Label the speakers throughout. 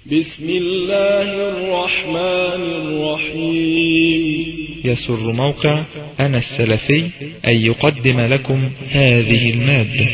Speaker 1: بسم الله الرحمن الرحيم
Speaker 2: يسر موقع أنا السلفي أن يقدم لكم هذه المادة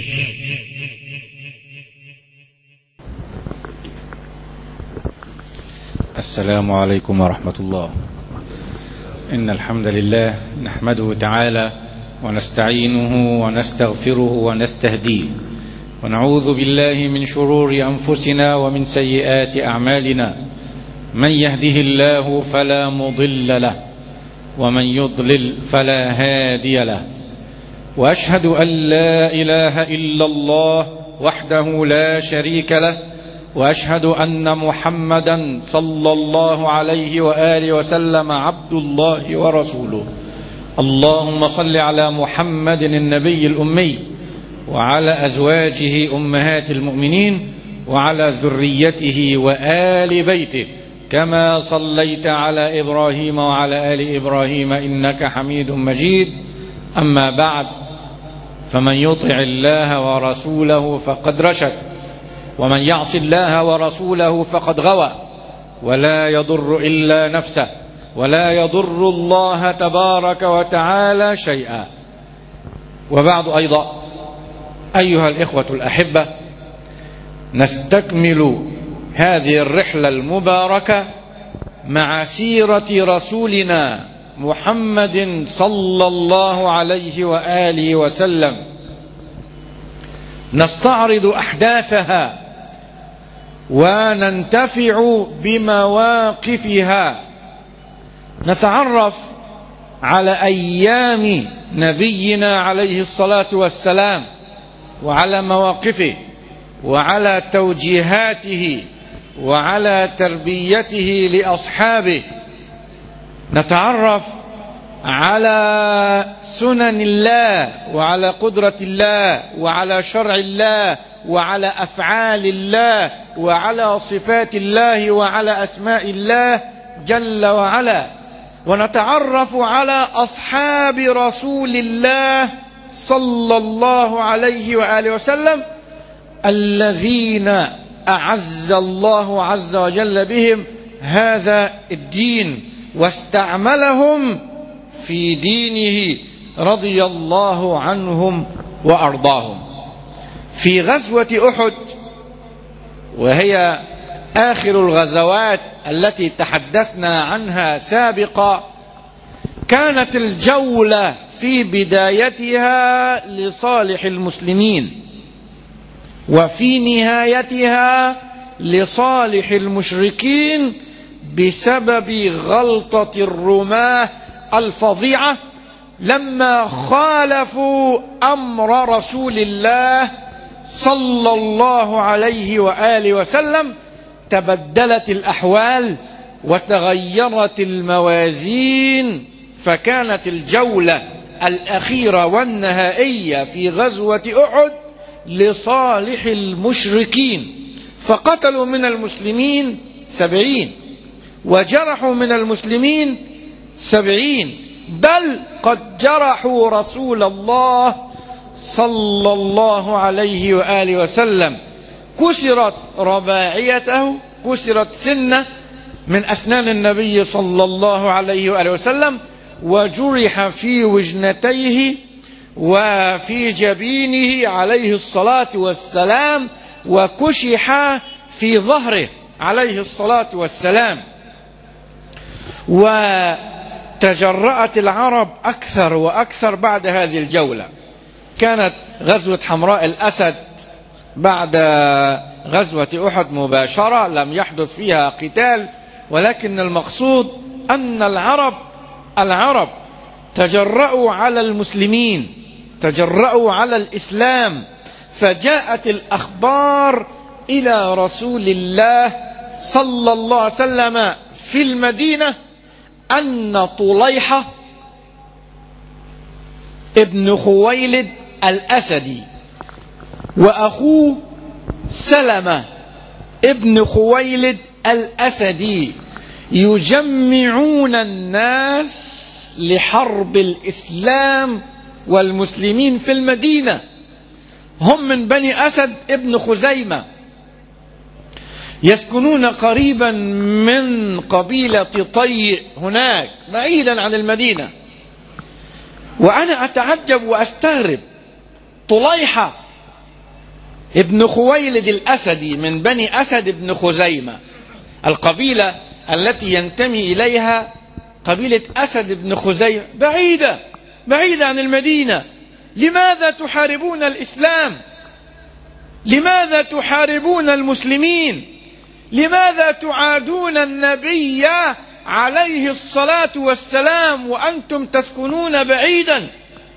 Speaker 3: السلام عليكم ورحمة الله إن الحمد لله نحمده تعالى ونستعينه ونستغفره ونستهديه ونعوذ بالله من شرور أنفسنا ومن سيئات أعمالنا من يهده الله فلا مضل له ومن يضلل فلا هادي له وأشهد أن لا إله إلا الله وحده لا شريك له واشهد ان محمدا صلى الله عليه واله وسلم عبد الله ورسوله اللهم صل على محمد النبي الامي وعلى ازواجه امهات المؤمنين وعلى ذريته وال بيته كما صليت على ابراهيم وعلى ال ابراهيم انك حميد مجيد اما بعد فمن يطع الله ورسوله فقد رشد ومن يعص الله ورسوله فقد غوى ولا يضر الا نفسه ولا يضر الله تبارك وتعالى شيئا وبعد ايضا ايها الاخوه الاحبه نستكمل هذه الرحله المباركه مع سيره رسولنا محمد صلى الله عليه واله وسلم نستعرض احداثها وننتفع بمواقفها نتعرف على ايام نبينا عليه الصلاه والسلام وعلى مواقفه وعلى توجيهاته وعلى تربيته لاصحابه نتعرف على سنن الله وعلى قدره الله وعلى شرع الله وعلى افعال الله وعلى صفات الله وعلى اسماء الله جل وعلا ونتعرف على اصحاب رسول الله صلى الله عليه واله وسلم الذين اعز الله عز وجل بهم هذا الدين واستعملهم في دينه رضي الله عنهم وارضاهم في غزوه احد وهي اخر الغزوات التي تحدثنا عنها سابقا كانت الجوله في بدايتها لصالح المسلمين وفي نهايتها لصالح المشركين بسبب غلطه الرماه الفظيعه لما خالفوا امر رسول الله صلى الله عليه واله وسلم تبدلت الاحوال وتغيرت الموازين فكانت الجوله الاخيره والنهائيه في غزوه احد لصالح المشركين فقتلوا من المسلمين سبعين وجرحوا من المسلمين سبعين بل قد جرحوا رسول الله صلى الله عليه واله وسلم كسرت رباعيته كسرت سنه من اسنان النبي صلى الله عليه واله وسلم وجرح في وجنتيه وفي جبينه عليه الصلاه والسلام وكشح في ظهره عليه الصلاه والسلام وتجرأت العرب اكثر واكثر بعد هذه الجوله كانت غزوة حمراء الأسد بعد غزوة أحد مباشرة لم يحدث فيها قتال ولكن المقصود أن العرب العرب تجرأوا على المسلمين تجرأوا على الإسلام فجاءت الأخبار إلى رسول الله صلى الله عليه وسلم في المدينة أن طليحة ابن خويلد الأسدي وأخوه سلمة ابن خويلد الأسدي يجمعون الناس لحرب الإسلام والمسلمين في المدينة هم من بني أسد ابن خزيمة يسكنون قريبا من قبيلة طي هناك بعيدا عن المدينة وأنا أتعجب وأستغرب طليحة ابن خويلد الأسدي من بني أسد بن خزيمة القبيلة التي ينتمي إليها قبيلة أسد بن خزيمة بعيدة بعيدة عن المدينة لماذا تحاربون الإسلام لماذا تحاربون المسلمين لماذا تعادون النبي عليه الصلاة والسلام وأنتم تسكنون بعيدا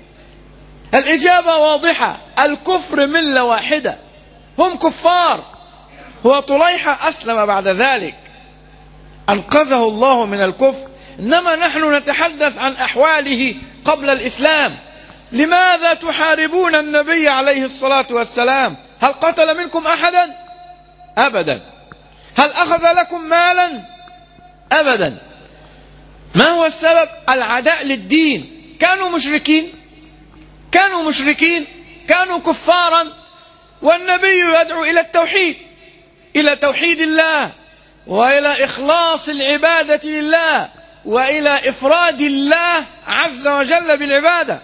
Speaker 3: الإجابة واضحة الكفر ملة واحدة هم كفار هو طليحة أسلم بعد ذلك أنقذه الله من الكفر إنما نحن نتحدث عن أحواله قبل الإسلام لماذا تحاربون النبي عليه الصلاة والسلام هل قتل منكم أحدا أبدا هل أخذ لكم مالا أبدا ما هو السبب العداء للدين كانوا مشركين كانوا مشركين كانوا كفارا والنبي يدعو إلى التوحيد إلى توحيد الله وإلى إخلاص العبادة لله وإلى إفراد الله عز وجل بالعبادة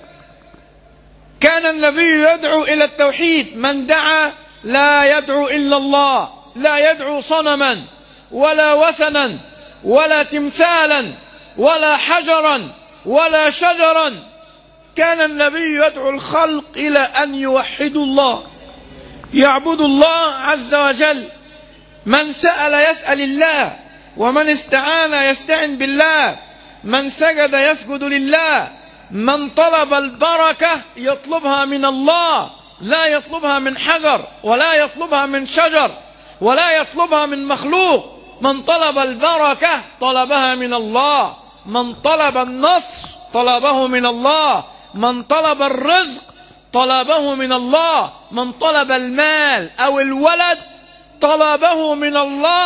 Speaker 3: كان النبي يدعو إلى التوحيد من دعا لا يدعو إلا الله لا يدعو صنما ولا وثنا ولا تمثالا ولا حجرا ولا شجرا كان النبي يدعو الخلق إلى أن يوحدوا الله يعبدوا الله عز وجل من سأل يسأل الله ومن استعان يستعن بالله من سجد يسجد لله من طلب البركة يطلبها من الله لا يطلبها من حجر ولا يطلبها من شجر ولا يطلبها من مخلوق من طلب البركة طلبها من الله من طلب النصر طلبه من الله من طلب الرزق طلبه من الله من طلب المال او الولد طلبه من الله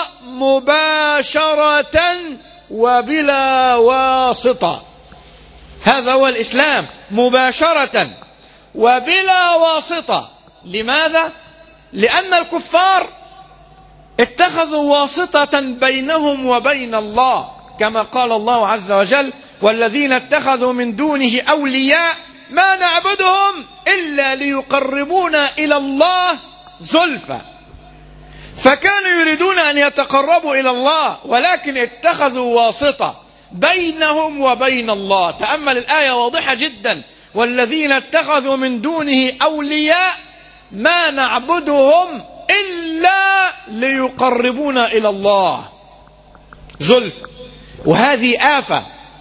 Speaker 3: مباشره وبلا واسطه هذا هو الاسلام مباشره وبلا واسطه لماذا لان الكفار اتخذوا واسطه بينهم وبين الله كما قال الله عز وجل والذين اتخذوا من دونه اولياء ما نعبدهم الا ليقربونا الى الله زلفى فكانوا يريدون ان يتقربوا الى الله ولكن اتخذوا واسطه بينهم وبين الله تامل الايه واضحه جدا والذين اتخذوا من دونه اولياء ما نعبدهم الا ليقربونا الى الله زلفى وهذه آفة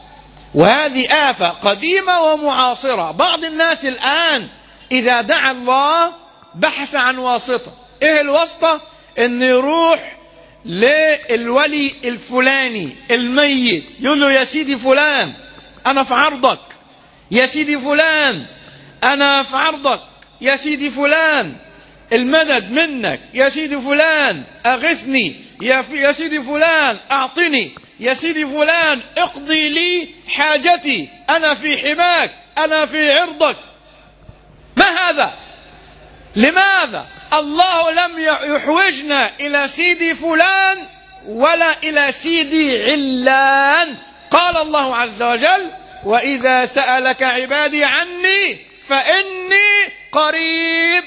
Speaker 3: وهذه آفة قديمة ومعاصرة بعض الناس الآن إذا دعا الله بحث عن واسطة إيه الواسطة إن يروح للولي الفلاني الميت يقول له يا سيدي فلان أنا في عرضك يا سيدي فلان أنا في عرضك يا سيدي فلان المدد منك يا سيدي فلان أغثني يا, يا سيدي فلان أعطني يا سيدي فلان اقضي لي حاجتي أنا في حماك أنا في عرضك ما هذا لماذا الله لم يحوجنا إلى سيدي فلان ولا إلى سيدي علان قال الله عز وجل وإذا سألك عبادي عني فإني قريب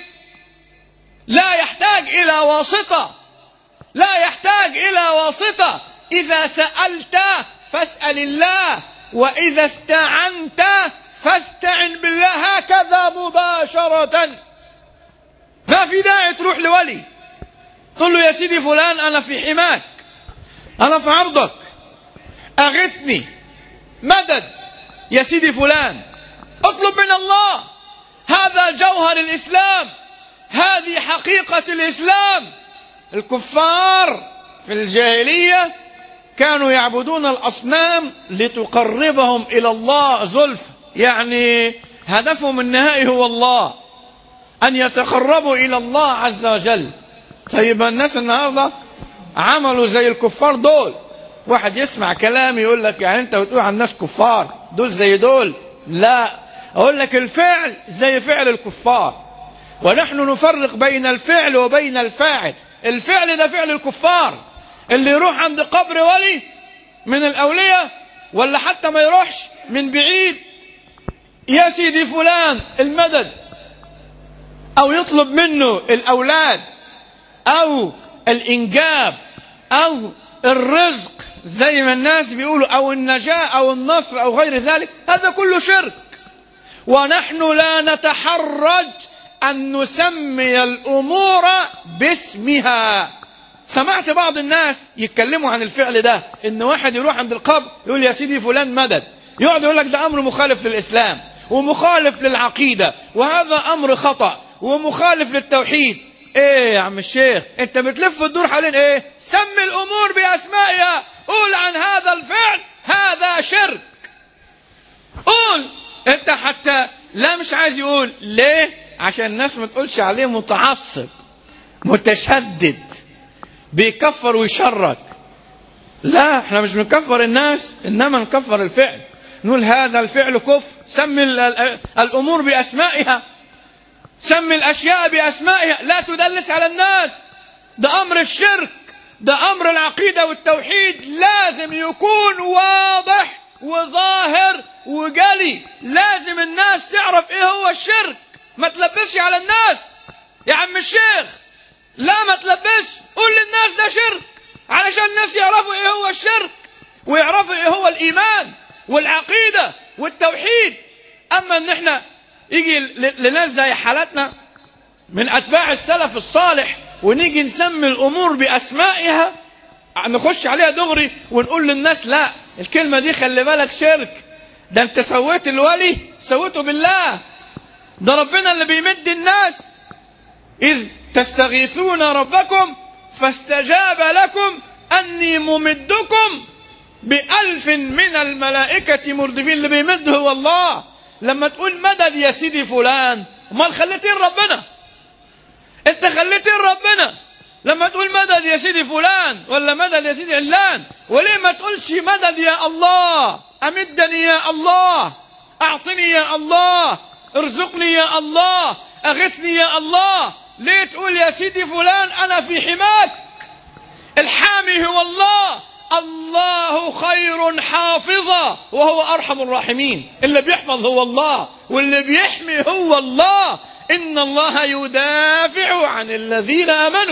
Speaker 3: لا يحتاج إلى واسطة لا يحتاج إلى واسطة إذا سألت فاسأل الله وإذا استعنت فاستعن بالله هكذا مباشرة ما في داعي تروح لولي تقول له يا سيدي فلان أنا في حماك أنا في عرضك أغثني مدد يا سيدي فلان اطلب من الله هذا جوهر الإسلام هذه حقيقة الإسلام الكفار في الجاهلية كانوا يعبدون الأصنام لتقربهم إلى الله زلف يعني هدفهم النهائي هو الله أن يتقربوا إلى الله عز وجل طيب الناس النهاردة عملوا زي الكفار دول واحد يسمع كلام يقول لك يعني انت بتقول عن الناس كفار دول زي دول لا اقول لك الفعل زي فعل الكفار ونحن نفرق بين الفعل وبين الفاعل الفعل ده فعل الكفار اللي يروح عند قبر ولي من الأولياء ولا حتى ما يروحش من بعيد يا سيدي فلان المدد أو يطلب منه الأولاد أو الإنجاب أو الرزق زي ما الناس بيقولوا أو النجاة أو النصر أو غير ذلك هذا كله شرك ونحن لا نتحرج أن نسمي الأمور باسمها سمعت بعض الناس يتكلموا عن الفعل ده ان واحد يروح عند القبر يقول يا سيدي فلان مدد يقعد يقول لك ده امر مخالف للاسلام ومخالف للعقيده وهذا امر خطا ومخالف للتوحيد ايه يا عم الشيخ انت بتلف وتدور حوالين ايه سمي الامور باسمائها قول عن هذا الفعل هذا شرك قول انت حتى لا مش عايز يقول ليه عشان الناس ما تقولش عليه متعصب متشدد بيكفر ويشرك لا احنا مش بنكفر الناس انما نكفر الفعل نقول هذا الفعل كفر سمي ال- ال- الامور باسمائها سمي الاشياء باسمائها لا تدلس على الناس ده امر الشرك ده امر العقيده والتوحيد لازم يكون واضح وظاهر وجلي لازم الناس تعرف ايه هو الشرك ما تلبسش على الناس يا عم الشيخ لا ما تلبسش قول للناس ده شرك علشان الناس يعرفوا ايه هو الشرك ويعرفوا ايه هو الايمان والعقيده والتوحيد اما ان احنا يجي ل- لناس زي حالتنا من اتباع السلف الصالح ونيجي نسمي الامور باسمائها نخش عليها دغري ونقول للناس لا الكلمه دي خلي بالك شرك ده انت سويت الولي سويته بالله ده ربنا اللي بيمد الناس إذ تستغيثون ربكم فاستجاب لكم أني ممدكم بألف من الملائكة مردفين اللي بيمد هو الله لما تقول مدد يا سيدي فلان امال خليتين ربنا انت خليتين ربنا لما تقول مدد يا سيدي فلان ولا مدد يا سيدي علان وليه ما تقولش مدد يا الله امدني يا الله اعطني يا الله ارزقني يا الله اغثني يا الله ليه تقول يا سيدي فلان انا في حماك الحامي هو الله الله خير حافظا وهو ارحم الراحمين اللي بيحفظ هو الله واللي بيحمي هو الله ان الله يدافع عن الذين امنوا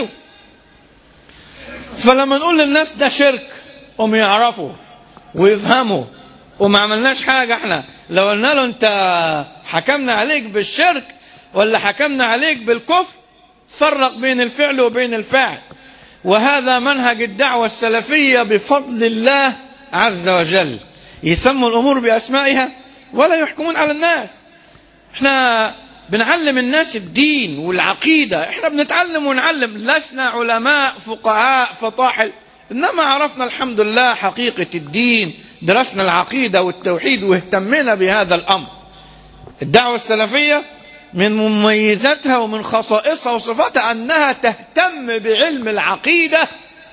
Speaker 3: فلما نقول للناس ده شرك هم يعرفوا ويفهموا وما عملناش حاجه احنا لو قلنا له انت حكمنا عليك بالشرك ولا حكمنا عليك بالكفر فرق بين الفعل وبين الفاعل وهذا منهج الدعوة السلفية بفضل الله عز وجل يسموا الأمور بأسمائها ولا يحكمون على الناس احنا بنعلم الناس الدين والعقيدة احنا بنتعلم ونعلم لسنا علماء فقهاء فطاحل إنما عرفنا الحمد لله حقيقة الدين درسنا العقيدة والتوحيد واهتمنا بهذا الأمر الدعوة السلفية من مميزاتها ومن خصائصها وصفاتها أنها تهتم بعلم العقيدة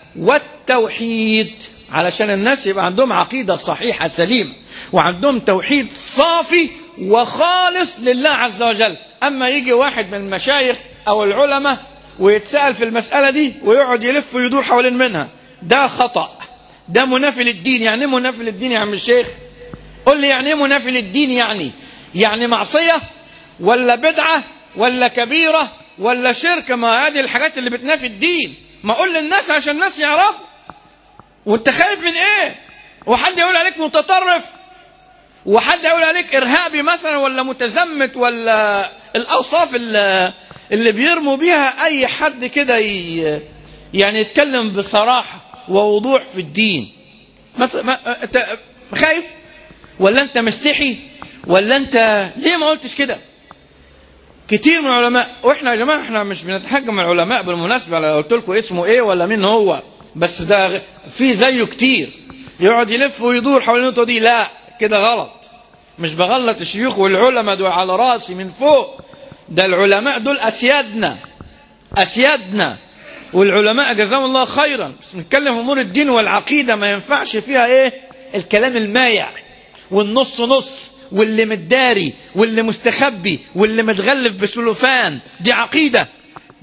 Speaker 3: والتوحيد علشان الناس يبقى عندهم عقيدة صحيحة سليمة وعندهم توحيد صافي وخالص لله عز وجل أما يجي واحد من المشايخ أو العلماء ويتسأل في المسألة دي ويقعد يلف ويدور حوالين منها ده خطأ ده منافي للدين يعني ايه منافي للدين يا عم الشيخ قل لي يعني ايه منافي للدين يعني يعني معصية ولا بدعة ولا كبيرة ولا شرك ما هذه الحاجات اللي بتنافي الدين ما اقول للناس عشان الناس يعرفوا وانت خايف من ايه وحد يقول عليك متطرف وحد يقول عليك ارهابي مثلا ولا متزمت ولا الاوصاف اللي, اللي بيرموا بيها اي حد كده ي- يعني يتكلم بصراحة ووضوح في الدين ما ما انت خايف ولا انت مستحي ولا انت ليه ما قلتش كده كتير من العلماء واحنا يا جماعه احنا مش بنتحكم العلماء بالمناسبه لو قلت لكم اسمه ايه ولا مين هو بس ده غ- في زيه كتير يقعد يلف ويدور حول النقطه دي لا كده غلط مش بغلط الشيوخ والعلماء دول على راسي من فوق ده العلماء دول اسيادنا اسيادنا والعلماء جزاهم الله خيرا بس بنتكلم في امور الدين والعقيده ما ينفعش فيها ايه الكلام المايع والنص نص واللي متداري واللي مستخبي واللي متغلف بسلوفان دي عقيده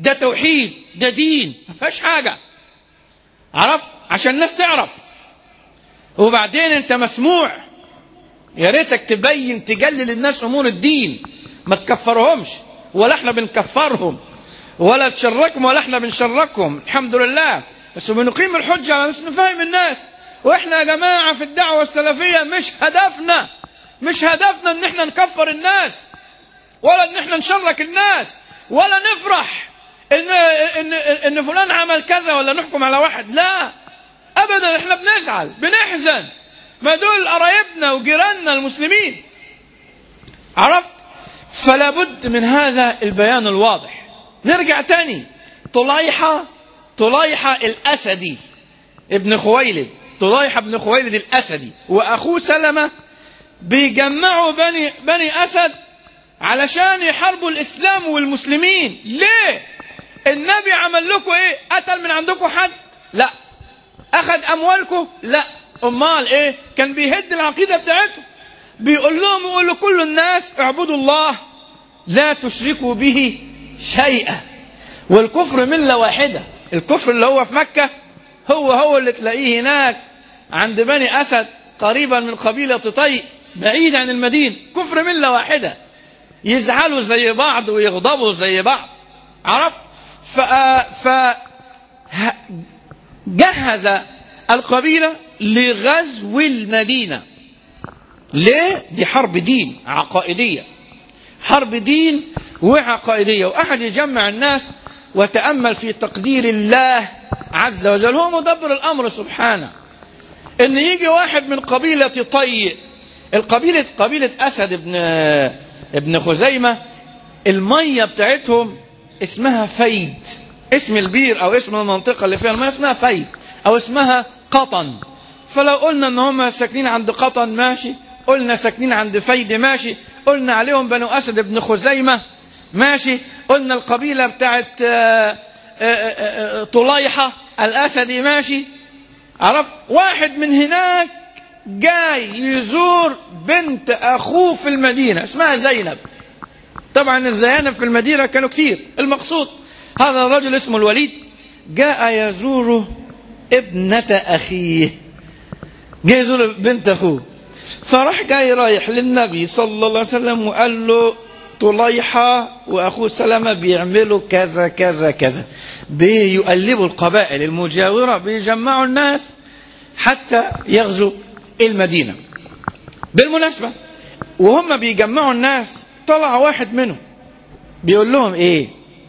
Speaker 3: ده توحيد ده دين ما فيهاش حاجة عرفت عشان الناس تعرف وبعدين انت مسموع يا ريتك تبين تجلل الناس امور الدين ما تكفرهمش ولا احنا بنكفرهم ولا تشركهم ولا احنا بنشركهم الحمد لله بس بنقيم الحجة على الناس نفهم الناس واحنا يا جماعة في الدعوة السلفية مش هدفنا مش هدفنا ان احنا نكفر الناس ولا ان احنا نشرك الناس ولا نفرح ان ان ان فلان عمل كذا ولا نحكم على واحد لا ابدا احنا بنزعل بنحزن ما دول قرايبنا وجيراننا المسلمين عرفت فلا بد من هذا البيان الواضح نرجع تاني طليحة طليحة الأسدي ابن خويلد طليحة بن خويلد الأسدي وأخوه سلمة بيجمعوا بني بني أسد علشان يحاربوا الإسلام والمسلمين ليه النبي عمل لكم إيه قتل من عندكم حد لا أخذ أموالكم لا أمال إيه كان بيهد العقيدة بتاعتهم بيقول لهم يقول لكل الناس اعبدوا الله لا تشركوا به شيئا والكفر ملة واحدة الكفر اللي هو في مكة هو هو اللي تلاقيه هناك عند بني أسد قريبا من قبيلة طي بعيد عن المدينة كفر ملة واحدة يزعلوا زي بعض ويغضبوا زي بعض عرفت ف... ف... جهز القبيلة لغزو المدينة ليه؟ دي حرب دين عقائدية حرب دين وعقائدية وأحد يجمع الناس وتأمل في تقدير الله عز وجل هو مدبر الأمر سبحانه إن يجي واحد من قبيلة طي القبيلة قبيلة أسد ابن ابن خزيمة المية بتاعتهم اسمها فيد اسم البير أو اسم المنطقة اللي فيها المية اسمها فيد أو اسمها قطن فلو قلنا ان هم ساكنين عند قطن ماشي قلنا ساكنين عند فيد ماشي قلنا عليهم بنو اسد بن خزيمه ماشي قلنا القبيله بتاعت طليحه الاسدي ماشي عرفت واحد من هناك جاي يزور بنت اخوه في المدينه اسمها زينب طبعا الزيانب في المدينه كانوا كتير المقصود هذا الرجل اسمه الوليد جاء يزور ابنة أخيه جاي يزور بنت أخوه فراح جاي رايح للنبي صلى الله عليه وسلم وقال له طليحة وأخوه سلمة بيعملوا كذا كذا كذا بيقلبوا القبائل المجاورة بيجمعوا الناس حتى يغزوا المدينة بالمناسبة وهم بيجمعوا الناس طلع واحد منهم بيقول لهم ايه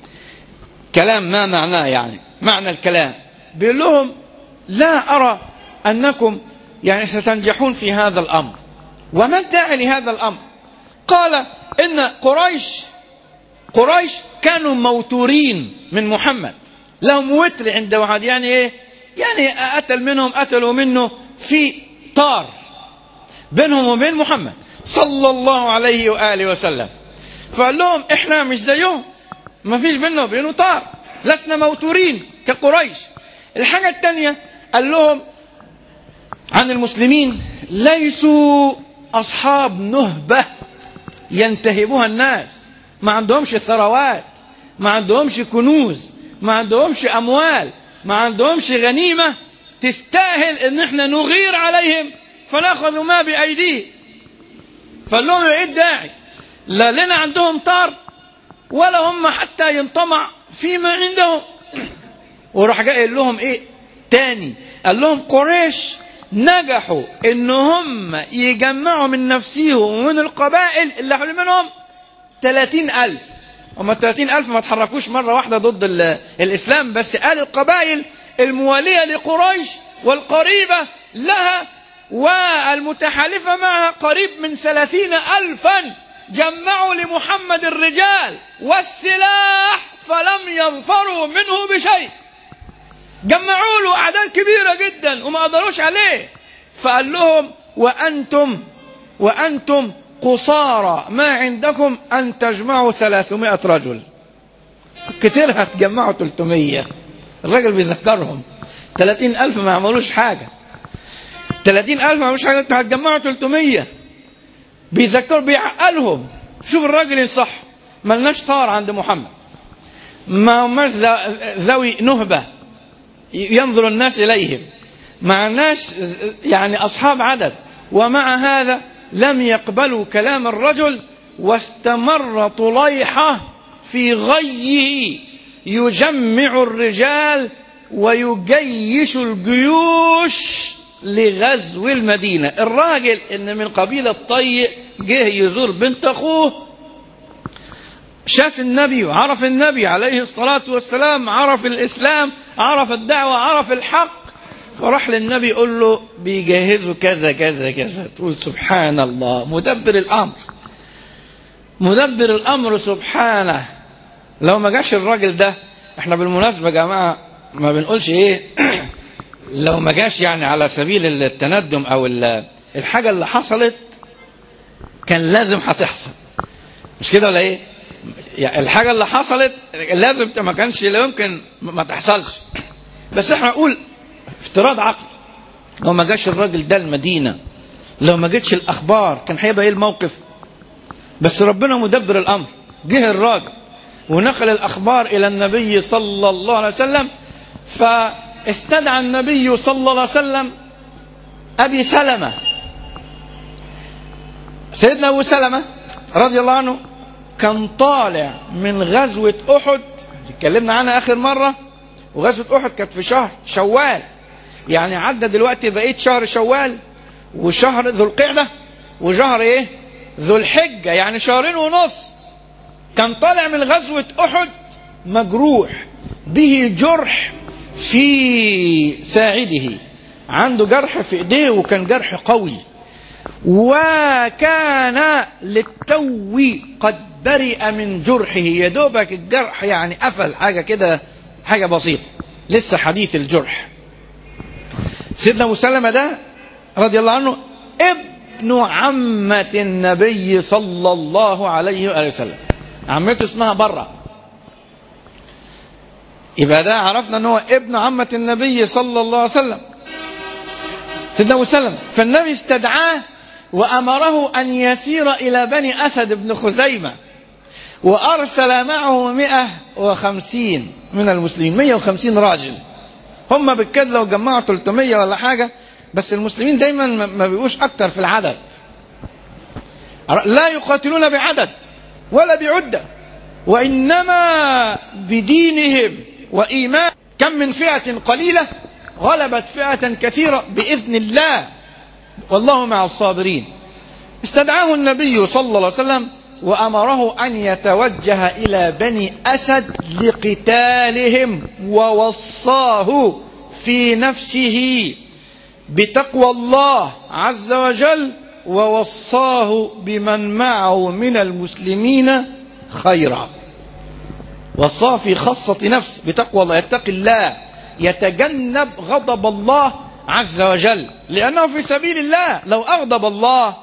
Speaker 3: كلام ما معناه يعني معنى الكلام بيقول لهم لا أرى أنكم يعني ستنجحون في هذا الأمر وما الداعي لهذا الأمر قال إن قريش قريش كانوا موتورين من محمد لهم وتر عند واحد يعني إيه يعني قتل منهم قتلوا منه في طار بينهم وبين محمد صلى الله عليه وآله وسلم فقال لهم إحنا مش زيهم ما فيش بيننا وبينه طار لسنا موتورين كقريش الحاجة الثانية قال لهم عن المسلمين ليسوا أصحاب نهبة ينتهبها الناس ما عندهمش ثروات ما عندهمش كنوز ما عندهمش أموال ما عندهمش غنيمة تستاهل ان احنا نغير عليهم فناخذ ما بأيديه فقال لهم ايه الداعي لا لنا عندهم طار ولا هم حتى ينطمع فيما عندهم وراح جاي قال لهم ايه تاني قال لهم قريش نجحوا ان هم يجمعوا من نفسهم ومن القبائل اللي حوالين منهم 30 ألف هم ال 30 ألف ما تحركوش مرة واحدة ضد الإسلام بس قال القبائل الموالية لقريش والقريبة لها والمتحالفة معها قريب من ثلاثين ألفا جمعوا لمحمد الرجال والسلاح فلم يظفروا منه بشيء جمعوا له أعداد كبيرة جدا وما قدروش عليه فقال لهم وأنتم وأنتم قصارى ما عندكم أن تجمعوا ثلاثمائة رجل كتير هتجمعوا 300 الراجل بيذكرهم 30 ألف ما عملوش حاجة 30 ألف ما عملوش حاجة انتوا هتجمعوا 300 بيذكروا بيعقلهم شوف الراجل ينصح ملناش طار عند محمد ما هماش ذوي نهبة ينظر الناس إليهم معناش يعني أصحاب عدد ومع هذا لم يقبلوا كلام الرجل واستمر طليحة في غيه يجمع الرجال ويجيش الجيوش لغزو المدينة الراجل ان من قبيلة طيء جه يزور بنت اخوه شاف النبي وعرف النبي عليه الصلاة والسلام عرف الإسلام عرف الدعوة عرف الحق فراح للنبي يقول له بيجهزوا كذا كذا كذا تقول سبحان الله مدبر الأمر مدبر الأمر سبحانه لو ما جاش الراجل ده احنا بالمناسبة يا جماعة ما بنقولش ايه لو ما جاش يعني على سبيل التندم او الحاجة اللي حصلت كان لازم هتحصل مش كده ولا ايه يعني الحاجة اللي حصلت لازم ما كانش لا يمكن ما تحصلش بس احنا نقول افتراض عقل لو ما جاش الراجل ده المدينة لو ما جتش الأخبار كان هيبقى ايه الموقف بس ربنا مدبر الأمر جه الراجل ونقل الأخبار إلى النبي صلى الله عليه وسلم فاستدعى النبي صلى الله عليه وسلم أبي سلمة سيدنا أبو سلمة رضي الله عنه كان طالع من غزوة أحد اتكلمنا عنها آخر مرة وغزوة أحد كانت في شهر شوال يعني عدى دلوقتي بقيت شهر شوال وشهر ذو القعدة وشهر ايه ذو الحجة يعني شهرين ونص كان طالع من غزوة أحد مجروح به جرح في ساعده عنده جرح في ايديه وكان جرح قوي وكان للتو قد برئ من جرحه يا دوبك الجرح يعني قفل حاجه كده حاجه بسيطه لسه حديث الجرح سيدنا ابو سلمه ده رضي الله عنه ابن عمة النبي صلى الله عليه وآله وسلم عمته اسمها برة يبقى ده عرفنا ان هو ابن عمة النبي صلى الله عليه وسلم سيدنا ابو سلمة فالنبي استدعاه وأمره أن يسير إلى بني أسد بن خزيمة وأرسل معه مئة وخمسين من المسلمين مئة وخمسين راجل هم بالكاد لو جمعوا 300 ولا حاجة بس المسلمين دايما ما بيبقوش أكتر في العدد لا يقاتلون بعدد ولا بعدة وإنما بدينهم وإيمان كم من فئة قليلة غلبت فئة كثيرة بإذن الله والله مع الصابرين استدعاه النبي صلى الله عليه وسلم وأمره أن يتوجه إلى بني أسد لقتالهم ووصاه في نفسه بتقوى الله عز وجل ووصاه بمن معه من المسلمين خيرا وصاه في خاصة نفس بتقوى الله يتقي الله يتجنب غضب الله عز وجل لأنه في سبيل الله لو أغضب الله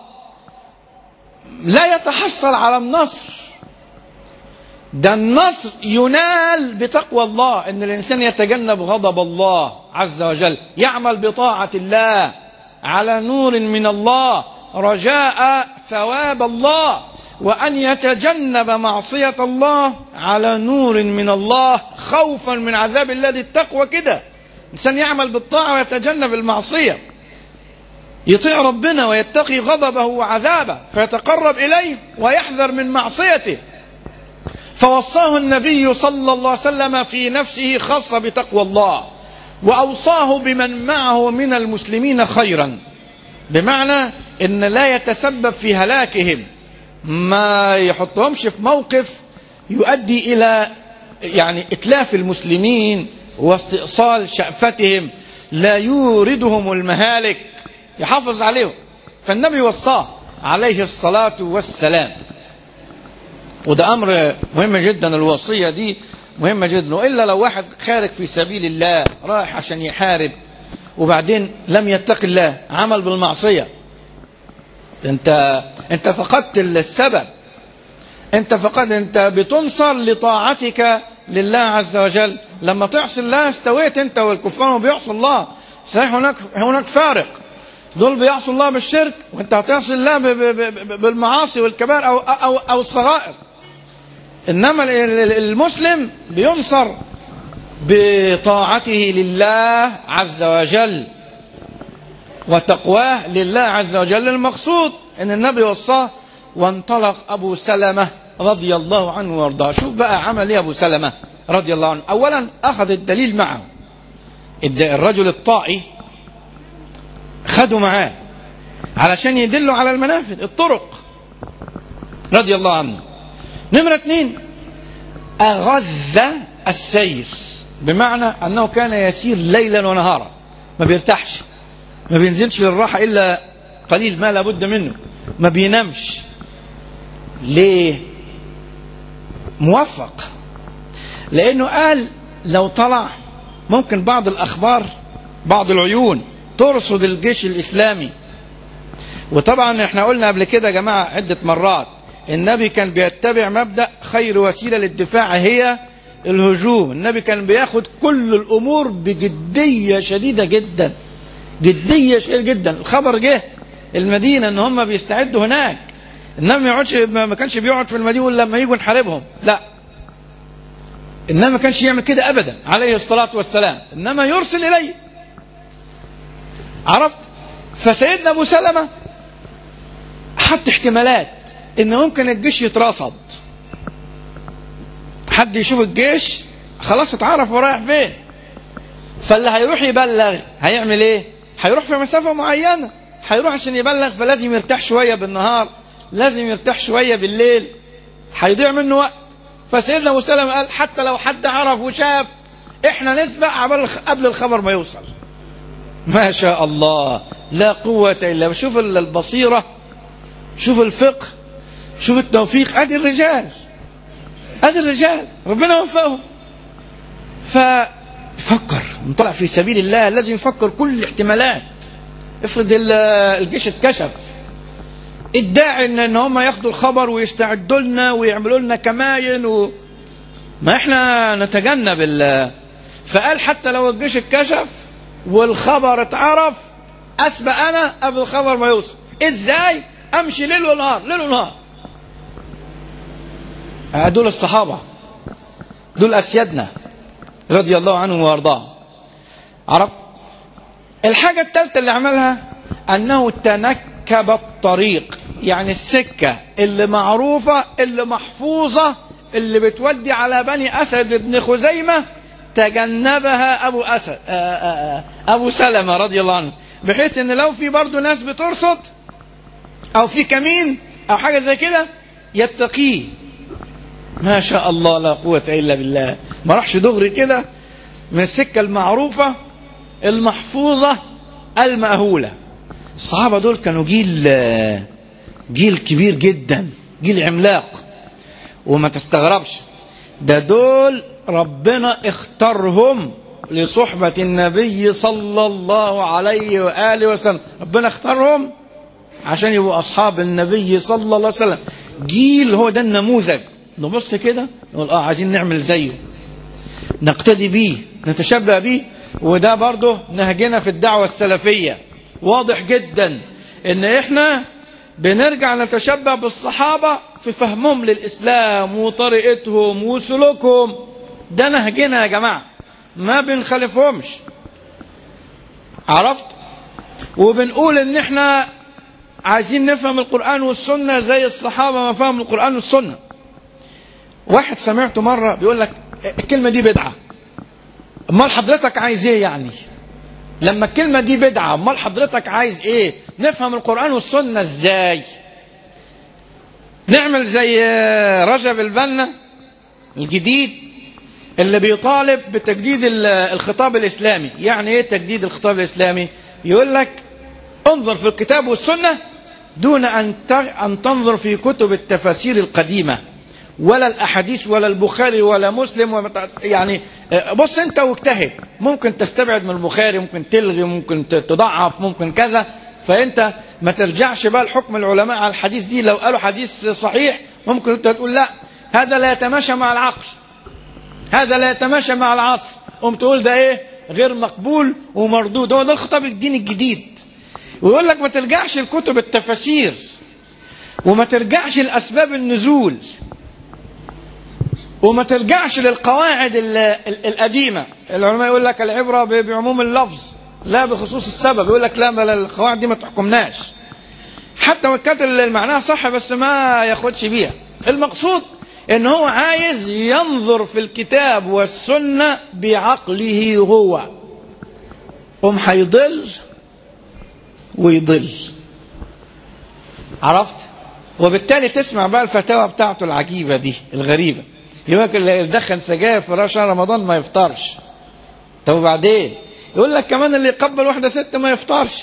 Speaker 3: لا يتحصل على النصر ده النصر ينال بتقوى الله ان الانسان يتجنب غضب الله عز وجل يعمل بطاعه الله على نور من الله رجاء ثواب الله وان يتجنب معصيه الله على نور من الله خوفا من عذاب الله التقوى كده الانسان يعمل بالطاعه ويتجنب المعصيه يطيع ربنا ويتقي غضبه وعذابه فيتقرب اليه ويحذر من معصيته فوصاه النبي صلى الله عليه وسلم في نفسه خاصه بتقوى الله واوصاه بمن معه من المسلمين خيرا بمعنى ان لا يتسبب في هلاكهم ما يحطهمش في موقف يؤدي الى يعني اتلاف المسلمين واستئصال شأفتهم لا يوردهم المهالك يحافظ عليهم فالنبي وصاه عليه الصلاة والسلام وده أمر مهم جدا الوصية دي مهمة جدا وإلا لو واحد خارج في سبيل الله رايح عشان يحارب وبعدين لم يتق الله عمل بالمعصية انت انت فقدت السبب انت فقد انت بتنصر لطاعتك لله عز وجل لما تعصي الله استويت انت والكفار بيعصوا الله صحيح هناك هناك فارق دول بيعصوا الله بالشرك وانت هتعصي الله ب ب ب بالمعاصي والكبائر او او او الصغائر إنما ال- ال- المسلم بينصر بطاعته لله عز وجل وتقواه لله عز وجل المقصود ان النبي وصاه وانطلق ابو سلمه رضي الله عنه وارضاه شوف بقى عمل ايه ابو سلمه رضي الله عنه اولا اخذ الدليل معه الد- الرجل الطائي خده معاه علشان يدله على المنافذ الطرق رضي الله عنه نمرة اثنين أغذ السير بمعنى أنه كان يسير ليلا ونهارا ما بيرتاحش ما بينزلش للراحة إلا قليل ما لابد منه ما بينامش ليه موفق لأنه قال لو طلع ممكن بعض الأخبار بعض العيون ترصد الجيش الإسلامي وطبعا احنا قلنا قبل كده يا جماعة عدة مرات النبي كان بيتبع مبدأ خير وسيلة للدفاع هي الهجوم النبي كان بياخد كل الأمور بجدية شديدة جدا جدية شديدة جدا الخبر جه المدينة ان هم بيستعدوا هناك النبي ما يقعدش ما كانش بيقعد في المدينة إلا لما يجوا نحاربهم لا انما ما كانش يعمل كده ابدا عليه الصلاة والسلام انما يرسل اليه عرفت فسيدنا ابو سلمة حط احتمالات ان ممكن الجيش يترصد حد يشوف الجيش خلاص اتعرف هو رايح فين فاللي هيروح يبلغ هيعمل ايه هيروح في مسافة معينة هيروح عشان يبلغ فلازم يرتاح شوية بالنهار لازم يرتاح شوية بالليل هيضيع منه وقت فسيدنا ابو سلمة قال حتى لو حد عرف وشاف احنا نسبق قبل قبل الخبر ما يوصل ما شاء الله لا قوة إلا شوف البصيرة شوف الفقه شوف التوفيق ادي الرجال ادي الرجال ربنا وفقهم ففكر طلع في سبيل الله لازم يفكر كل الاحتمالات افرض ال- الجيش اتكشف ادعي ان ان هم ياخدوا الخبر ويستعدوا لنا ويعملوا لنا كماين و... ما احنا نتجنب ال... فقال حتى لو الجيش اتكشف والخبر اتعرف اسبق انا قبل الخبر ما يوصل ازاي امشي ليل ونهار ليل ونهار آه، دول الصحابه دول اسيادنا رضي الله عنهم وارضاهم عرفت الحاجه الثالثه اللي عملها انه تنكب الطريق يعني السكه اللي معروفه اللي محفوظه اللي بتودي على بني اسد بن خزيمه تجنبها ابو اسد آه، آه، آه، ابو سلمه رضي الله عنه بحيث ان لو في برضه ناس بترصد او في كمين او حاجه زي كده يتقيه ما شاء الله لا قوه الا بالله ما راحش دغري كده من السكه المعروفه المحفوظه المأهوله الصحابه دول كانوا جيل آه، جيل كبير جدا جيل عملاق وما تستغربش ده دول ربنا اختارهم لصحبة النبي صلى الله عليه وآله وسلم ربنا اختارهم عشان يبقوا أصحاب النبي صلى الله عليه وسلم جيل هو ده النموذج نبص كده نقول اه عايزين نعمل زيه نقتدي بيه نتشبه بيه وده برضه نهجنا في الدعوة السلفية واضح جدا ان احنا بنرجع نتشبه بالصحابة في فهمهم للإسلام وطريقتهم وسلوكهم ده نهجنا يا جماعة ما بنخالفهمش عرفت وبنقول ان احنا عايزين نفهم القرآن والسنة زي الصحابة ما فهموا القرآن والسنة واحد سمعته مرة بيقول لك الكلمة دي بدعة امال حضرتك عايز ايه يعني لما الكلمة دي بدعة امال حضرتك عايز ايه نفهم القرآن والسنة ازاي نعمل زي رجب البنا الجديد اللي بيطالب بتجديد ال- الخطاب الإسلامي يعني ايه تجديد الخطاب الإسلامي يقول لك انظر في الكتاب والسنة دون أن ت- أن تنظر في كتب التفاسير القديمة ولا الأحاديث ولا البخاري ولا مسلم ولا يعني آه، بص أنت واجتهد ممكن تستبعد من البخاري ممكن تلغي ممكن ت- تضعف ممكن كذا فأنت ما ترجعش بقى لحكم العلماء على الحديث دي لو قالوا حديث صحيح ممكن أنت تقول لا هذا لا يتماشى مع العقل هذا لا يتماشى مع العصر قوم تقول ده ايه غير مقبول ومردود هو ده الخطاب الديني الجديد ويقول لك ما ترجعش لكتب التفاسير وما ترجعش لأسباب النزول وما ترجعش للقواعد ال- ال- القديمة العلماء يقول لك العبرة ب- بعموم اللفظ لا بخصوص السبب يقول لك لا بل القواعد دي ما تحكمناش حتى وان كانت المعنى صح بس ما ياخدش بيها المقصود ان هو عايز ينظر في الكتاب والسنة بعقله هو قوم هيضل ويضل عرفت وبالتالي تسمع بقى الفتاوى بتاعته العجيبة دي الغريبة يقول لك اللي يدخن سجاير في شهر رمضان ما يفطرش طب وبعدين يقول لك كمان اللي يقبل واحدة ست ما يفطرش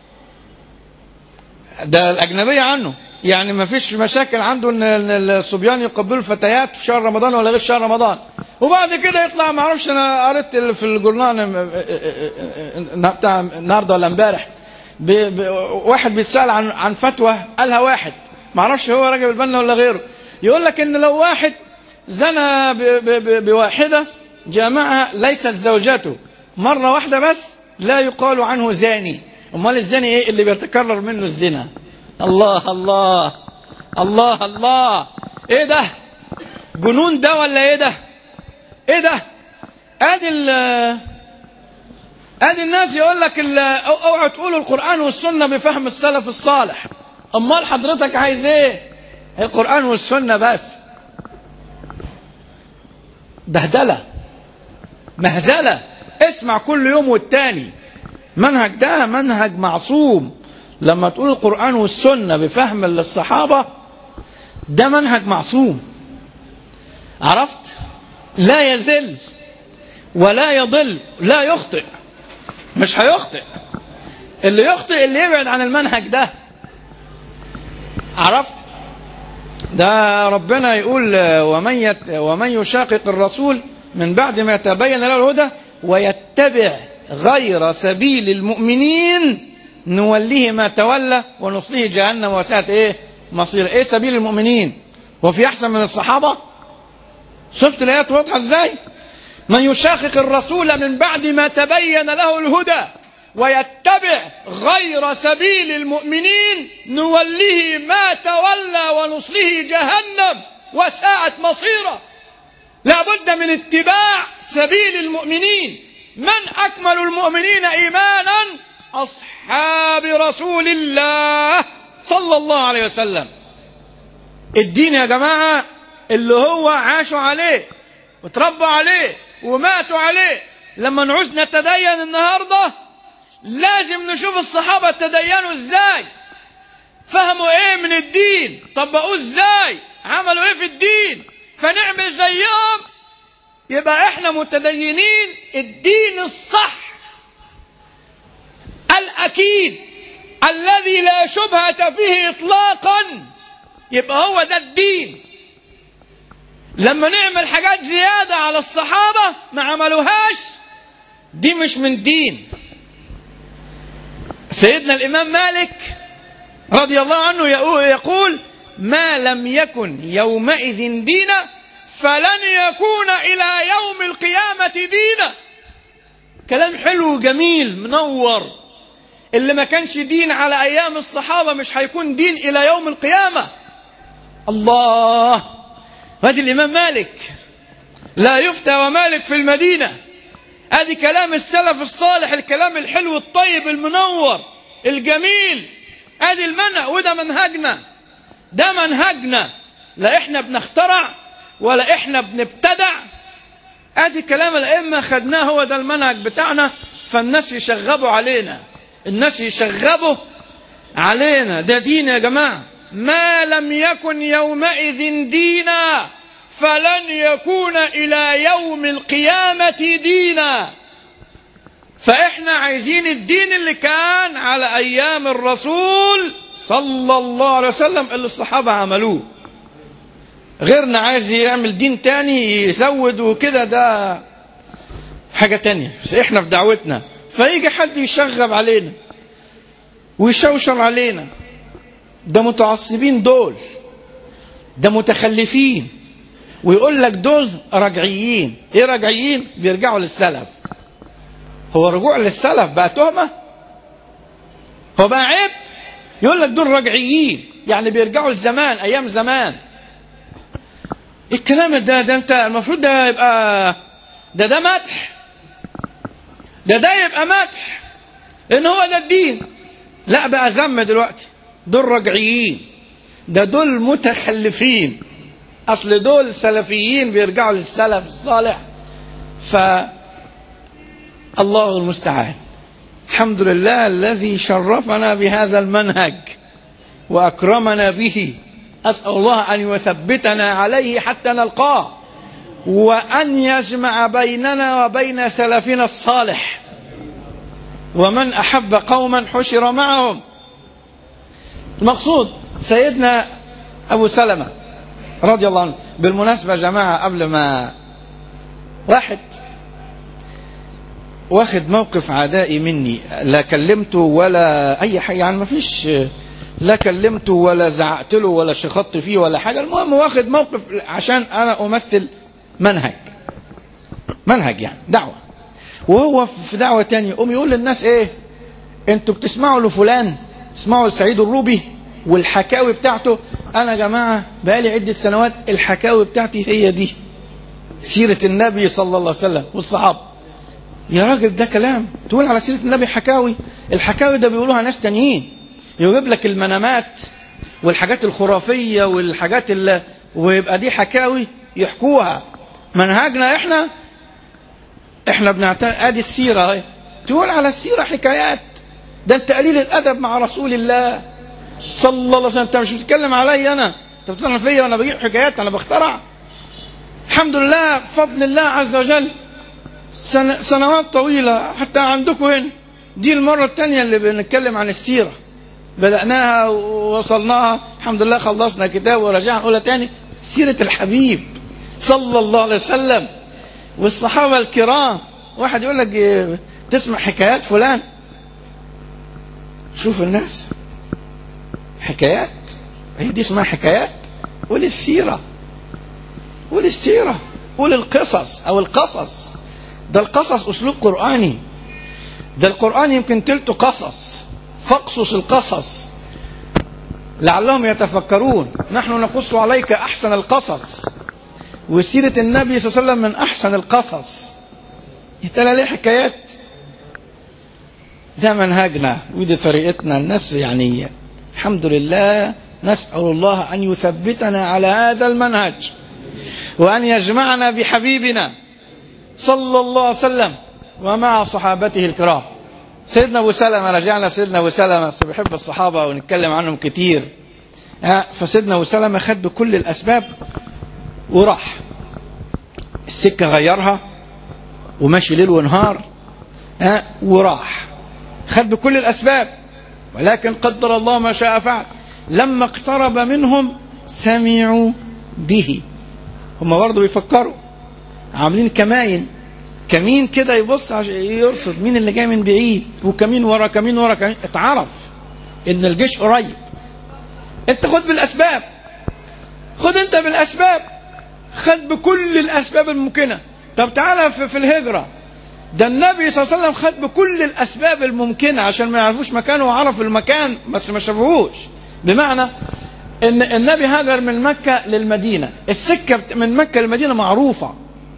Speaker 3: ده الأجنبية عنه يعني ما فيش مشاكل عنده ان إن الصبيان يقبلوا الفتيات في شهر رمضان ولا غير شهر رمضان وبعد كده يطلع ما اعرفش انا قريت في الجورنال بتاع النهارده ولا امبارح ب- ب- واحد بيتسال عن عن فتوى قالها واحد ما اعرفش هو راجل البنا ولا غيره يقول لك ان لو واحد زنى ب- ب- ب- بواحده جامعها ليست زوجته مره واحده بس لا يقال عنه زاني امال الزاني ايه اللي بيتكرر منه الزنا الله الله الله الله ايه ده جنون ده ولا ايه ده ايه ده ادي ال ادي الناس يقول لك ال- أو- اوعوا تقولوا القران والسنه بفهم السلف الصالح امال حضرتك عايز ايه القران والسنه بس بهدله مهزله اسمع كل يوم والتاني منهج ده منهج معصوم لما تقول القرآن والسنة بفهم للصحابة ده منهج معصوم عرفت لا يزل ولا يضل لا يخطئ مش هيخطئ اللي يخطئ اللي يبعد عن المنهج ده عرفت ده ربنا يقول آه، ومن يت ومن يشاقق الرسول من بعد ما تبين له الهدى ويتبع غير سبيل المؤمنين نوليه ما تولى ونصليه جهنم وساءت ايه مصير ايه سبيل المؤمنين وفي احسن من الصحابه شفت الايات واضحه ازاي من يشاقق الرسول من بعد ما تبين له الهدى ويتبع غير سبيل المؤمنين نوليه ما تولى ونصله جهنم وساءت مصيره لا بد من اتباع سبيل المؤمنين من أكمل المؤمنين إيمانا أصحاب رسول الله صلى الله عليه وسلم الدين يا جماعة اللي هو عاشوا عليه وتربوا عليه وماتوا عليه لما نعوز نتدين النهاردة لازم نشوف الصحابة تدينوا ازاي فهموا ايه من الدين طبقوه ازاي عملوا ايه في الدين فنعمل زيهم يبقى احنا متدينين الدين الصح الاكيد الذي لا شبهة فيه اطلاقا يبقى هو ده الدين لما نعمل حاجات زيادة على الصحابة ما عملوهاش دي مش من دين سيدنا الإمام مالك رضي الله عنه يقول ما لم يكن يومئذ دينا فلن يكون إلى يوم القيامة دينا كلام حلو جميل منور اللي ما كانش دين على أيام الصحابة مش هيكون دين إلى يوم القيامة الله هذه الإمام مالك لا يفتى ومالك في المدينة ادي كلام السلف الصالح الكلام الحلو الطيب المنور الجميل ادي المنهج وده منهجنا ده منهجنا لا احنا بنخترع ولا احنا بنبتدع ادي كلام الائمه خدناه هو ده المنهج بتاعنا فالناس يشغبوا علينا الناس يشغبوا علينا ده دين يا جماعه ما لم يكن يومئذ دينا فلن يكون الى يوم القيامه دينا فاحنا عايزين الدين اللي كان على ايام الرسول صلى الله عليه وسلم اللي الصحابه عملوه غيرنا عايز يعمل دين تاني يزود وكده ده حاجة تانية بس احنا في دعوتنا فيجي حد يشغب علينا ويشوشر علينا ده متعصبين دول ده متخلفين ويقول لك دول رجعيين ايه رجعيين بيرجعوا للسلف هو رجوع للسلف بقى تهمة هو بقى عيب يقول لك دول رجعيين يعني بيرجعوا لزمان ايام زمان الكلام ده ده انت المفروض ده يبقى ده ده مدح ده ده يبقى مدح لان هو ده الدين لا بقى ذم دلوقتي دول رجعيين ده دول متخلفين اصل دول سلفيين بيرجعوا للسلف الصالح ف الله المستعان الحمد لله الذي شرفنا بهذا المنهج واكرمنا به اسال الله ان يثبتنا عليه حتى نلقاه وان يجمع بيننا وبين سلفنا الصالح ومن احب قوما حشر معهم المقصود سيدنا ابو سلمه رضي الله عنه بالمناسبه يا جماعه قبل ما واحد واخد موقف عدائي مني لا كلمته ولا اي حاجه يعني ما فيش لا كلمته ولا زعقت له ولا شخطت فيه ولا حاجه المهم واخد موقف عشان انا امثل منهج منهج يعني دعوه وهو في دعوه تانية يقوم يقول للناس ايه انتوا بتسمعوا لفلان اسمعوا لسعيد الروبي والحكاوي بتاعته انا يا جماعه بقالي عده سنوات الحكاوي بتاعتي هي دي سيره النبي صلى الله عليه وسلم والصحابه يا راجل ده كلام تقول على سيره النبي حكاوي الحكاوي ده بيقولوها ناس تانيين يجيب لك المنامات والحاجات الخرافيه والحاجات اللي ويبقى دي حكاوي يحكوها منهجنا احنا احنا بنعتبر ادي السيره اهي تقول على السيره حكايات ده انت قليل الادب مع رسول الله صلى الله عليه وسلم انت مش بتتكلم عليا انا انت بتتكلم فيا وانا بجيب حكايات انا بخترع الحمد لله بفضل الله عز وجل سن... سنوات طويله حتى عندكم هنا دي المره الثانيه اللي بنتكلم عن السيره بدأناها ووصلناها الحمد لله خلصنا كتاب ورجعنا نقولها تاني سيرة الحبيب صلى الله عليه وسلم والصحابة الكرام واحد يقول لك إيه، تسمع حكايات فلان شوف الناس حكايات هي دي اسمها حكايات قول السيرة قول السيرة قول القصص أو القصص ده القصص أسلوب قرآني ده القرآن يمكن تلته قصص فاقصص القصص لعلهم يتفكرون نحن نقص عليك أحسن القصص وسيرة النبي صلى الله عليه وسلم من أحسن القصص يتلى ليه حكايات ده منهجنا ودي طريقتنا الناس يعني الحمد لله نسأل الله أن يثبتنا على هذا المنهج وأن يجمعنا بحبيبنا صلى الله عليه وسلم ومع صحابته الكرام سيدنا ابو سلمه رجعنا سيدنا ابو سلمه بس بحب الصحابه ونتكلم عنهم كتير ها فسيدنا ابو سلمه خد بكل الاسباب وراح السكه غيرها وماشي ليل ونهار ها وراح خد بكل الاسباب ولكن قدر الله ما شاء فعل لما اقترب منهم سمعوا به هم برضه بيفكروا عاملين كماين كمين كده يبص عشان يرصد مين اللي جاي من بعيد وكمين ورا كمين ورا كمين اتعرف ان الجيش قريب انت خد بالاسباب خد انت بالاسباب خد بكل الاسباب الممكنه طب تعالى في, في الهجره ده النبي صلى الله عليه وسلم خد بكل الاسباب الممكنه عشان ما يعرفوش مكانه وعرف المكان بس ما شافوهوش بمعنى ان النبي هاجر من مكه للمدينه السكه من مكه للمدينه معروفه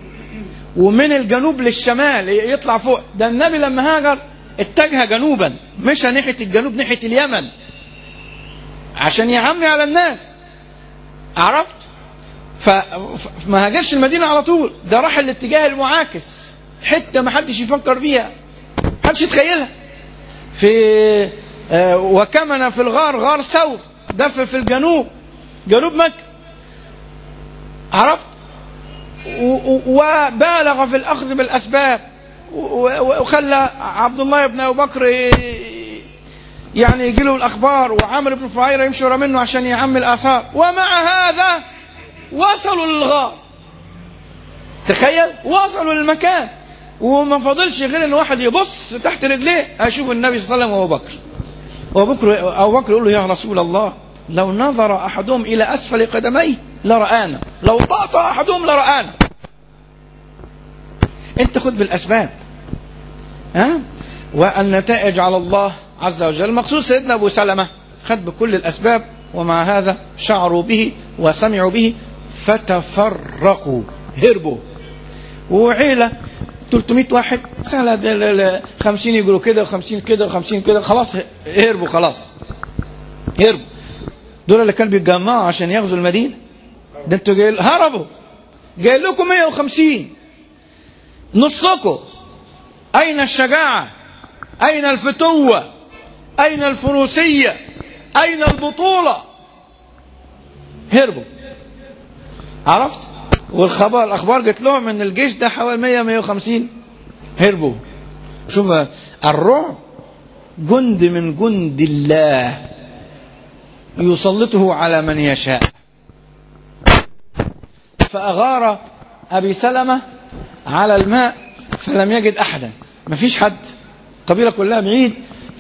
Speaker 3: ومن الجنوب للشمال يطلع فوق ده النبي لما هاجر اتجه جنوبا مشى ناحيه الجنوب ناحيه اليمن عشان يعمي على الناس عرفت فما هاجرش المدينه على طول ده راح الاتجاه المعاكس حته ما حدش يفكر فيها حدش يتخيلها في آه، وكمن في الغار غار ثور ده في في الجنوب جنوب مكه عرفت و- و- وبالغ في الاخذ بالاسباب و- و- وخلى عبد الله بن ابي بكر ي- يعني يجي له الاخبار وعمرو بن فهيره يمشي ورا منه عشان يعمي الاثار ومع هذا وصلوا للغار تخيل وصلوا للمكان وما فاضلش غير ان واحد يبص تحت رجليه اشوف النبي صلى الله عليه وسلم وابو بكر وابو بكر ابو بكر يقول له يا رسول الله لو نظر احدهم الى اسفل قدميه لرآنا لو طأطأ احدهم لرآنا انت خد بالاسباب ها والنتائج على الله عز وجل المقصود سيدنا ابو سلمه خد بكل الاسباب ومع هذا شعروا به وسمعوا به فتفرقوا هربوا وعيلة 300 واحد سهلة ده ال- ال- 50 يجروا كده و50 كده و50 كده خلاص هربوا خلاص هربوا دول اللي كانوا بيتجمعوا عشان يغزوا المدينة ده انتوا جاي هربوا جاي لكم 150 نصكم أين الشجاعة أين الفتوة أين الفروسية أين البطولة هربوا عرفت والخبر الأخبار جت لهم أن الجيش ده حوالي 100 150 هربوا شوف الرعب جند من جند الله يسلطه على من يشاء فأغار أبي سلمة على الماء فلم يجد أحدا ما فيش حد قبيلة كلها بعيد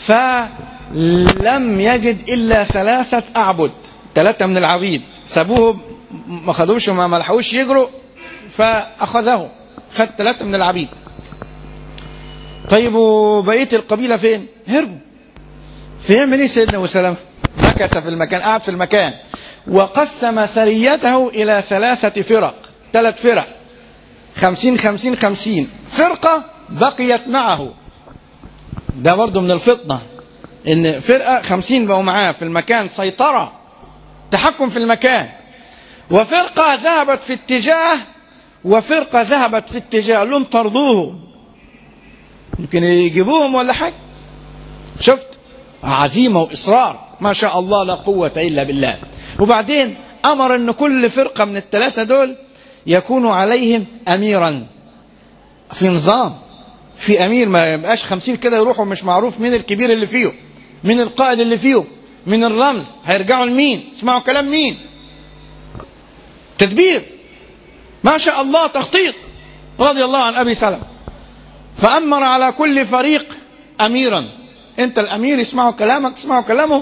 Speaker 3: فلم يجد إلا ثلاثة أعبد ثلاثة من العبيد سابوه ما خدوش وما ملحقوش يجروا فأخذه خد ثلاثة من العبيد طيب وبقية القبيلة فين هربوا فيعمل ايه سيدنا أبو سلمة مكث في المكان قعد في المكان وقسم سريته إلى ثلاثة فرق ثلاث فرق خمسين خمسين خمسين فرقة بقيت معه ده برضه من الفطنة إن فرقة خمسين بقوا معاه في المكان سيطرة تحكم في المكان وفرقة ذهبت في اتجاه وفرقة ذهبت في اتجاه قال لهم طردوهم يمكن يجيبوهم ولا حاجة شفت عزيمة وإصرار ما شاء الله لا قوة إلا بالله وبعدين أمر أن كل فرقة من الثلاثة دول يكون عليهم أميرا في نظام في أمير ما يبقاش خمسين كده يروحوا مش معروف مين الكبير اللي فيه مين القائد اللي فيه من الرمز هيرجعوا لمين اسمعوا كلام مين تدبير ما شاء الله تخطيط رضي الله عن أبي سلمة فأمر على كل فريق أميرا أنت الأمير اسمعوا كلامك اسمعوا كلامه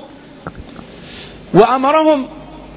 Speaker 3: وأمرهم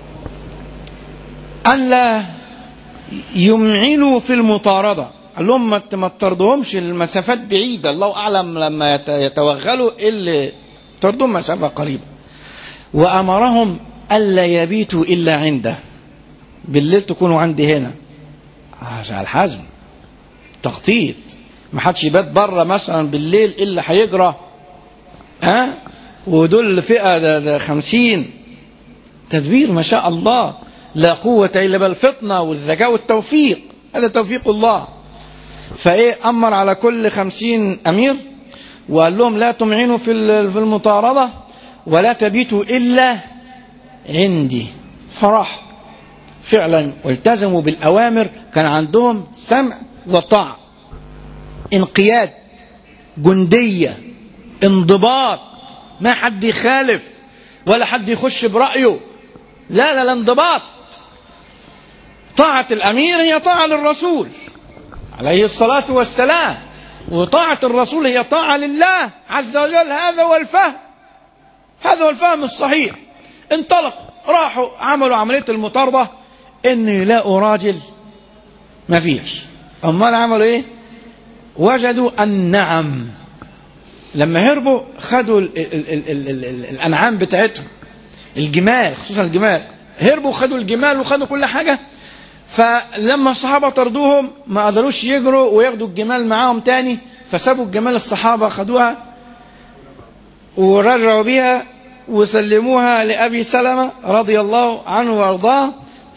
Speaker 3: أن لا يمعنوا في المطاردة قال لهم ما ما تطردهمش المسافات بعيدة الله أعلم لما يت- يتوغلوا اللي طردهم مسافة قريبة وأمرهم ألا يبيتوا إلا عنده بالليل تكونوا عندي هنا عشان الحزم تخطيط ما حدش يبات بره مثلا بالليل الا هيجرى ها ودول فئه ده, ده خمسين تدبير ما شاء الله لا قوة إلا بالفطنة والذكاء والتوفيق هذا توفيق الله فإيه أمر على كل خمسين أمير وقال لهم لا تمعنوا في ال- في المطاردة ولا تبيتوا إلا عندي فرح فعلا والتزموا بالأوامر كان عندهم سمع وطاعة انقياد جندية انضباط ما حد يخالف ولا حد يخش برأيه لا لا لا انضباط طاعة الأمير هي طاعة للرسول عليه الصلاة والسلام وطاعة الرسول هي طاعة لله عز وجل هذا هو الفهم هذا هو الفهم الصحيح انطلق راحوا عملوا عملية المطاردة ان يلاقوا راجل ما فيش امال عملوا ايه وجدوا النعم لما هربوا خدوا ال ال ال ال ال ال الانعام بتاعتهم الجمال خصوصا الجمال هربوا خدوا الجمال وخدوا كل حاجه فلما الصحابه طردوهم ما قدروش يجروا وياخدوا الجمال معاهم تاني فسابوا الجمال الصحابه خدوها ورجعوا بها وسلموها لأبي سلمة رضي الله عنه وارضاه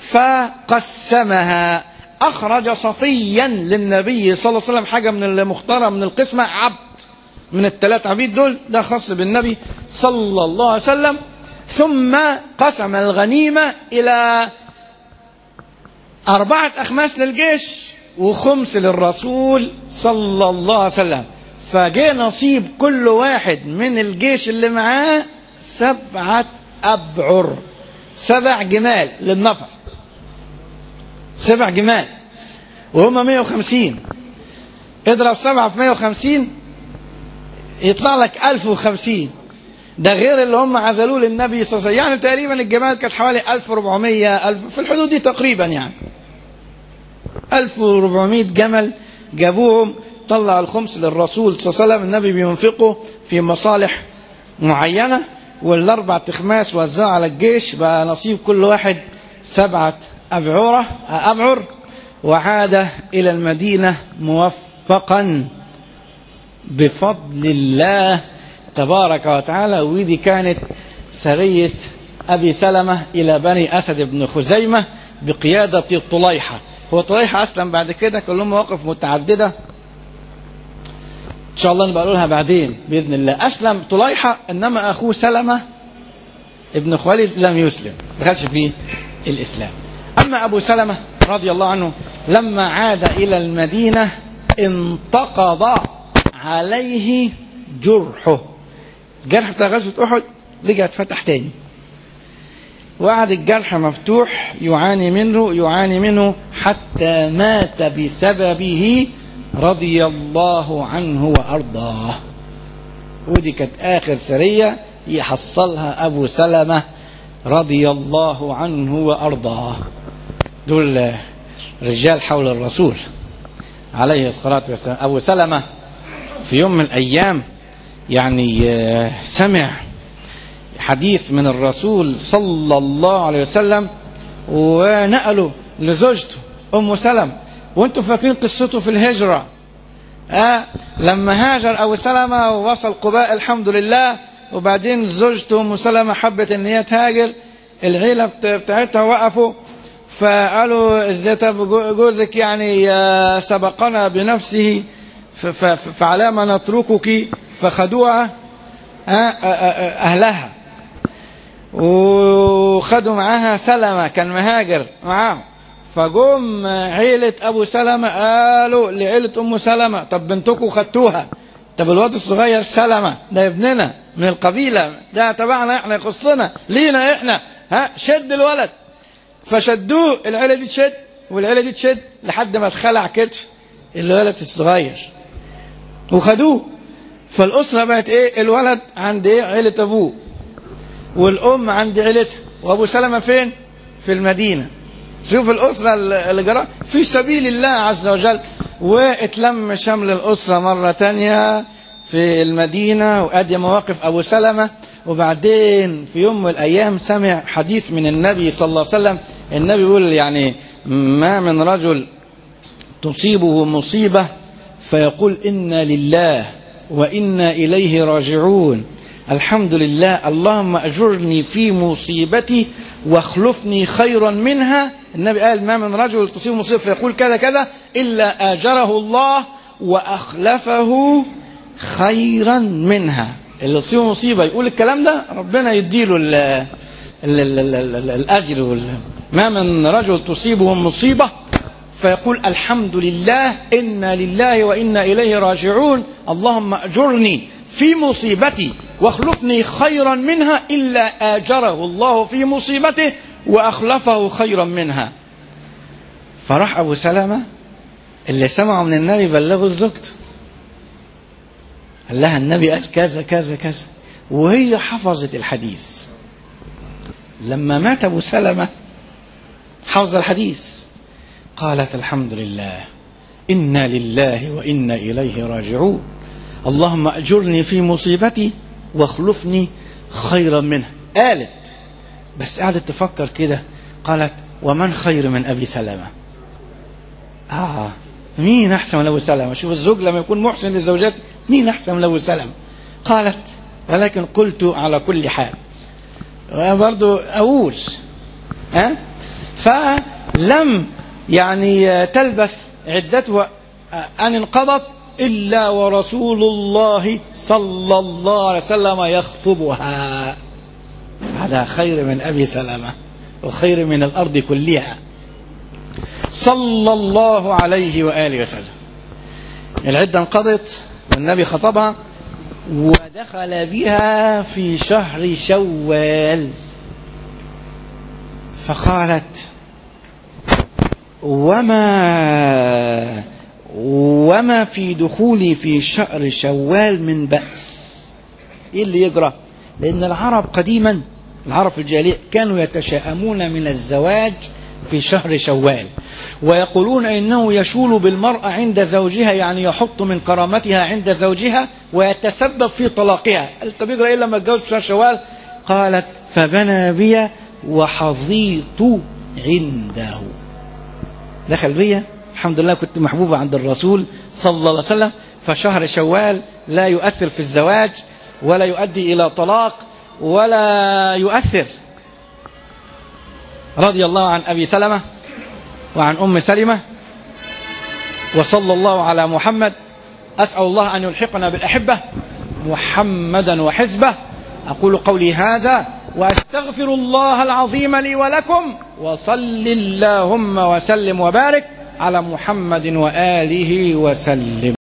Speaker 3: فقسمها أخرج صفيا للنبي صلى الله عليه وسلم حاجة من المختارة من القسمة عبد من الثلاث عبيد دول ده خاص بالنبي صلى الله عليه وسلم ثم قسم الغنيمة إلى أربعة أخماس للجيش وخمس للرسول صلى الله عليه وسلم فجاء نصيب كل واحد من الجيش اللي معاه سبعة أبعر سبع جمال للنفر سبع جمال وهم 150 اضرب سبعة في 150 يطلع لك 1050 ده غير اللي هم عزلوه للنبي صلى الله عليه وسلم يعني تقريبا الجمال كانت حوالي 1400 ألف في الحدود دي تقريبا يعني 1400 جمل جابوهم طلع الخمس للرسول صلى الله عليه وسلم النبي بينفقه في مصالح معينة والأربع تخماس وزعوا على الجيش بقى نصيب كل واحد سبعة أبعرة أبعر وعاد إلى المدينة موفقا بفضل الله تبارك وتعالى ودي كانت سرية أبي سلمة إلى بني أسد بن خزيمة بقيادة طليحة هو طليحة أسلم بعد كده كلهم مواقف متعددة إن شاء الله نبقى نقولها بعدين بإذن الله أسلم طليحة إنما أخوه سلمة ابن خويلد لم يسلم دخلش في الإسلام أما أبو سلمة رضي الله عنه لما عاد إلى المدينة انتقض عليه جرحه الجرح بتاع غزوة أحد رجع اتفتح تاني وقعد الجرح مفتوح يعاني منه يعاني منه حتى مات بسببه رضي الله عنه وأرضاه ودي كانت آخر سرية يحصلها أبو سلمة رضي الله عنه وأرضاه دول رجال حول الرسول عليه الصلاة والسلام أبو سلمة في يوم من الأيام يعني سمع حديث من الرسول صلى الله عليه وسلم ونقله لزوجته أم سلم وانتم فاكرين قصته في الهجرة آه لما هاجر أبو سلمة ووصل قباء الحمد لله وبعدين زوجته أم سلمة حبت إن هي تهاجر العيلة بتاعتها وقفوا فقالوا ازاي طب جوزك يعني سبقنا بنفسه فعلى ما نتركك فخدوها أهلها وخدوا معاها سلمة كان مهاجر معاهم فجم عيلة أبو سلمة قالوا لعيلة أم سلمة طب بنتكم خدتوها طب الواد الصغير سلمة ده ابننا من القبيلة ده تبعنا احنا يخصنا لينا احنا ها شد الولد فشدوه العيلة دي تشد والعيلة دي تشد لحد ما اتخلع كتف الولد الصغير وخدوه فالأسرة بقت ايه الولد عند ايه عيلة أبوه والأم عند عيلتها وأبو سلمة فين في المدينة شوف الأسرة اللي جرى في سبيل الله عز وجل واتلم شمل الأسرة مرة تانية في المدينة وأدي مواقف أبو سلمة وبعدين في يوم من الأيام سمع حديث من النبي صلى الله عليه وسلم النبي يقول يعني ما من رجل تصيبه مصيبة فيقول إنا لله وإنا إليه راجعون الحمد لله اللهم أجرني في مصيبتي واخلفني خيرا منها النبي قال ما من رجل تصيب مصيبة فيقول كذا كذا إلا آجره الله وأخلفه خيرا منها اللي تصيبه مصيبة يقول الكلام ده ربنا يديله ال ال ال ال ال الأجر وال... ما من رجل تصيبه مصيبة فيقول الحمد لله إنا لله وإنا إليه راجعون اللهم أجرني في مصيبتي واخلفني خيرا منها إلا آجره الله في مصيبته وأخلفه خيرا منها فراح أبو سلمة اللي سمعه من النبي بلغه لزوجته قال لها النبي قال كذا كذا كذا وهي حفظت الحديث لما مات أبو سلمة حفظ الحديث قالت الحمد لله إنا لله وإنا إليه راجعون اللهم أجرني في مصيبتي واخلفني خيرا منها قالت بس قعدت تفكر كده قالت ومن خير من أبي سلمة آه مين أحسن من أبو سلمة شوف الزوج لما يكون محسن لزوجته مين أحسن من أبو سلمة قالت ولكن قلت على كل حال برضو أقول ها فلم يعني تلبث عدتها أن انقضت إلا ورسول الله صلى الله عليه وسلم يخطبها هذا خير من أبي سلمة وخير من الأرض كلها صلى الله عليه وآله وسلم العدة انقضت والنبي خطبها ودخل بها في شهر شوال فقالت وما وما في دخولي في شهر شوال من بأس ايه اللي يجرى لان العرب قديما العرب في الجاهلية كانوا يتشائمون من الزواج في شهر شوال ويقولون انه يشول بالمرأة عند زوجها يعني يحط من كرامتها عند زوجها ويتسبب في طلاقها قالت طب يجرى ايه لما اتجوز في شهر شوال قالت فبنى بي وحظيت عنده دخل بيا الحمد لله كنت محبوبة عند الرسول صلى الله عليه وسلم فشهر شوال لا يؤثر في الزواج ولا يؤدي إلى طلاق ولا يؤثر رضي الله عن أبي سلمة وعن أم سلمة وصلى الله على محمد أسأل الله أن يلحقنا بالأحبة محمدا وحزبه أقول قولي هذا وأستغفر الله العظيم لي ولكم وصل اللهم وسلم وبارك على محمد وآله وسلم